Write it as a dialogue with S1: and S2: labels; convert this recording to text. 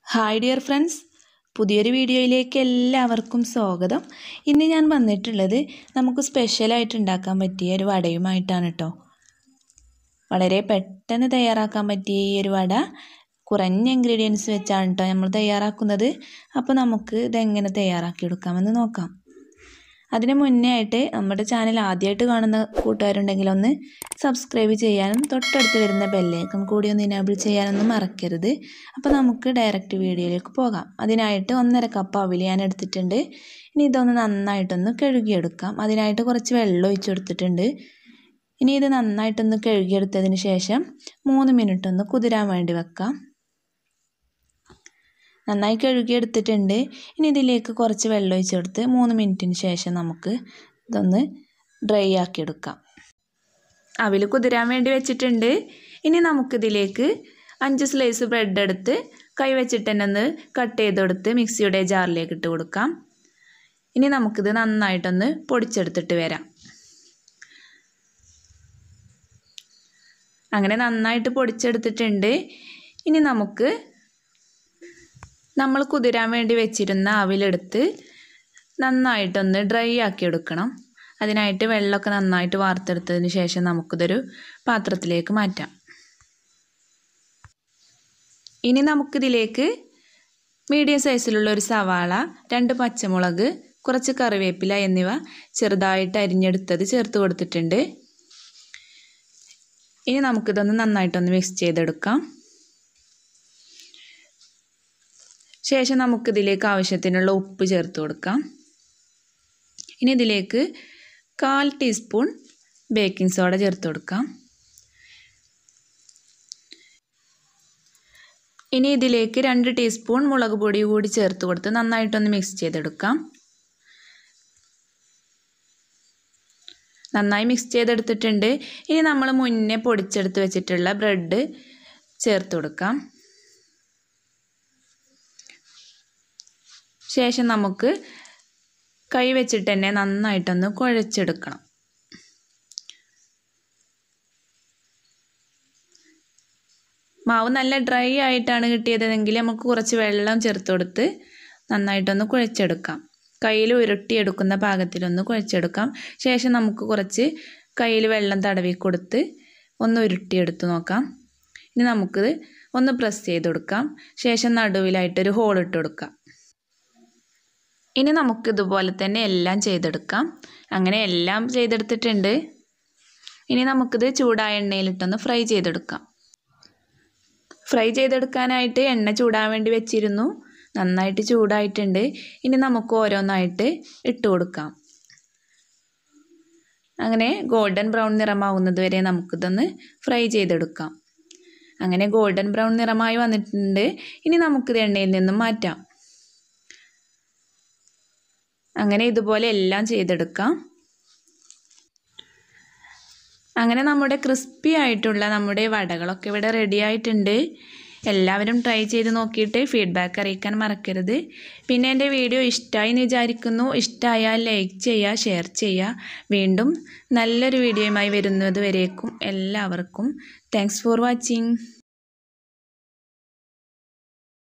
S1: hi dear friends പുതിയൊരു വീഡിയോയിലേക്ക് എല്ലാവർക്കും സ്വാഗതം ഇന്ന് ഞാൻ വന്നിട്ടുള്ളത് നമുക്ക് സ്പെഷ്യലായിട്ട് ഉണ്ടാക്കാൻ പറ്റിയ ഒരു വടയുമായിട്ടാണ് കേട്ടോ വളരെ പെട്ടെന്ന് തയ്യാറാക്കാൻ പറ്റിയ ഈ ഒരു വട കുറഞ്ഞ ഇൻഗ്രീഡിയൻസ് വെച്ചാണ് കേട്ടോ നമ്മൾ തയ്യാറാക്കുന്നത് അപ്പോൾ നമുക്ക് ഇതെങ്ങനെ തയ്യാറാക്കിയെടുക്കാമെന്ന് നോക്കാം അതിന് മുന്നേ ആയിട്ട് നമ്മുടെ ചാനൽ ആദ്യമായിട്ട് കാണുന്ന കൂട്ടുകാരുണ്ടെങ്കിൽ ഒന്ന് സബ്സ്ക്രൈബ് ചെയ്യാനും തൊട്ടടുത്ത് വരുന്ന ബെല്ലേക്കും കൂടി ഒന്ന് ഇനേബിൾ ചെയ്യാനൊന്നും മറക്കരുത് അപ്പോൾ നമുക്ക് ഡയറക്റ്റ് വീഡിയോയിലേക്ക് പോകാം അതിനായിട്ട് ഒന്നര കപ്പ് അവിൽ ഞാൻ എടുത്തിട്ടുണ്ട് ഇനി ഇതൊന്ന് നന്നായിട്ടൊന്ന് കഴുകിയെടുക്കാം അതിനായിട്ട് കുറച്ച് വെള്ളം ഒഴിച്ചു കൊടുത്തിട്ടുണ്ട് ഇനി ഇത് നന്നായിട്ടൊന്ന് കഴുകിയെടുത്തതിന് ശേഷം മൂന്ന് മിനിറ്റ് ഒന്ന് കുതിരാൻ വേണ്ടി വെക്കാം നന്നായി കഴുകിയെടുത്തിട്ടുണ്ട് ഇനി ഇതിലേക്ക് കുറച്ച് വെള്ളം ഒഴിച്ച് കൊടുത്ത് മൂന്ന് മിനിറ്റിന് ശേഷം നമുക്ക് ഇതൊന്ന് ഡ്രൈ ആക്കിയെടുക്കാം അവിൽ കുതിരാൻ വേണ്ടി വെച്ചിട്ടുണ്ട് ഇനി നമുക്കിതിലേക്ക് അഞ്ച് സ്ലൈസ് ബ്രെഡ് എടുത്ത് കൈ വെച്ചിട്ട് തന്നെ ഒന്ന് കട്ട് ചെയ്തെടുത്ത് മിക്സിയുടെ ജാറിലേക്ക് ഇട്ട് കൊടുക്കാം ഇനി നമുക്കിത് നന്നായിട്ടൊന്ന് പൊടിച്ചെടുത്തിട്ട് വരാം അങ്ങനെ നന്നായിട്ട് പൊടിച്ചെടുത്തിട്ടുണ്ട് ഇനി നമുക്ക് നമ്മൾ കുതിരാൻ വേണ്ടി വെച്ചിരുന്ന അവിലെടുത്ത് നന്നായിട്ടൊന്ന് ഡ്രൈ ആക്കി എടുക്കണം അതിനായിട്ട് വെള്ളമൊക്കെ നന്നായിട്ട് വാർത്തെടുത്തതിന് ശേഷം നമുക്കിതൊരു പാത്രത്തിലേക്ക് മാറ്റാം ഇനി നമുക്കിതിലേക്ക് മീഡിയം സൈസിലുള്ള ഒരു സവാള രണ്ട് പച്ചമുളക് കുറച്ച് കറിവേപ്പില എന്നിവ ചെറുതായിട്ട് അരിഞ്ഞെടുത്തത് ചേർത്ത് കൊടുത്തിട്ടുണ്ട് ഇനി നമുക്കിതൊന്ന് നന്നായിട്ടൊന്ന് മിക്സ് ചെയ്തെടുക്കാം ശേഷം നമുക്കിതിലേക്ക് ആവശ്യത്തിനുള്ള ഉപ്പ് ചേർത്ത് കൊടുക്കാം ഇനി ഇതിലേക്ക് കാൽ ടീസ്പൂൺ ബേക്കിംഗ് സോഡ ചേർത്ത് കൊടുക്കാം ഇനി ഇതിലേക്ക് രണ്ട് ടീസ്പൂൺ മുളക് പൊടി കൂടി ചേർത്ത് കൊടുത്ത് നന്നായിട്ടൊന്ന് മിക്സ് ചെയ്തെടുക്കാം നന്നായി മിക്സ് ചെയ്തെടുത്തിട്ടുണ്ട് ഇനി നമ്മൾ മുന്നേ പൊടിച്ചെടുത്ത് വെച്ചിട്ടുള്ള ബ്രെഡ് ചേർത്ത് കൊടുക്കാം ശേഷം നമുക്ക് കൈ വെച്ചിട്ട് തന്നെ നന്നായിട്ടൊന്ന് കുഴച്ചെടുക്കണം മാവ് നല്ല ഡ്രൈ ആയിട്ടാണ് കിട്ടിയതെങ്കിൽ നമുക്ക് കുറച്ച് വെള്ളം ചേർത്ത് കൊടുത്ത് നന്നായിട്ടൊന്ന് കുഴച്ചെടുക്കാം കയ്യിൽ ഉരുട്ടിയെടുക്കുന്ന പാകത്തിലൊന്ന് കുഴച്ചെടുക്കാം ശേഷം നമുക്ക് കുറച്ച് കയ്യിൽ വെള്ളം തടവി കൊടുത്ത് ഒന്ന് ഉരുട്ടിയെടുത്ത് നോക്കാം ഇനി നമുക്ക് ഒന്ന് പ്രസ് ചെയ്ത് കൊടുക്കാം ശേഷം നടുവിലായിട്ടൊരു ഹോൾ ഇട്ട് കൊടുക്കാം ഇനി നമുക്ക് ഇതുപോലെ തന്നെ എല്ലാം ചെയ്തെടുക്കാം അങ്ങനെ എല്ലാം ചെയ്തെടുത്തിട്ടുണ്ട് ഇനി നമുക്കിത് ചൂടായ എണ്ണയിലിട്ടൊന്ന് ഫ്രൈ ചെയ്തെടുക്കാം ഫ്രൈ ചെയ്തെടുക്കാനായിട്ട് എണ്ണ ചൂടാൻ വേണ്ടി വെച്ചിരുന്നു നന്നായിട്ട് ചൂടായിട്ടുണ്ട് ഇനി നമുക്ക് ഓരോന്നായിട്ട് ഇട്ട് കൊടുക്കാം അങ്ങനെ ഗോൾഡൻ ബ്രൗൺ നിറമാവുന്നത് വരെ നമുക്കിതൊന്ന് ഫ്രൈ ചെയ്തെടുക്കാം അങ്ങനെ ഗോൾഡൻ ബ്രൗൺ നിറമായി വന്നിട്ടുണ്ട് ഇനി നമുക്കിത് എണ്ണയിൽ നിന്നും മാറ്റാം അങ്ങനെ ഇതുപോലെ എല്ലാം ചെയ്തെടുക്കാം അങ്ങനെ നമ്മുടെ ക്രിസ്പി ആയിട്ടുള്ള നമ്മുടെ വടകളൊക്കെ ഇവിടെ റെഡി ആയിട്ടുണ്ട് എല്ലാവരും ട്രൈ ചെയ്ത് നോക്കിയിട്ട് ഫീഡ്ബാക്ക് അറിയിക്കാൻ മറക്കരുത് പിന്നെ എൻ്റെ വീഡിയോ ഇഷ്ടമായി എന്ന് വിചാരിക്കുന്നു ഇഷ്ടമായാൽ ലൈക്ക് ചെയ്യുക ഷെയർ ചെയ്യുക വീണ്ടും നല്ലൊരു വീഡിയോയുമായി വരുന്നത് വരേക്കും എല്ലാവർക്കും താങ്ക്സ് ഫോർ വാച്ചിങ്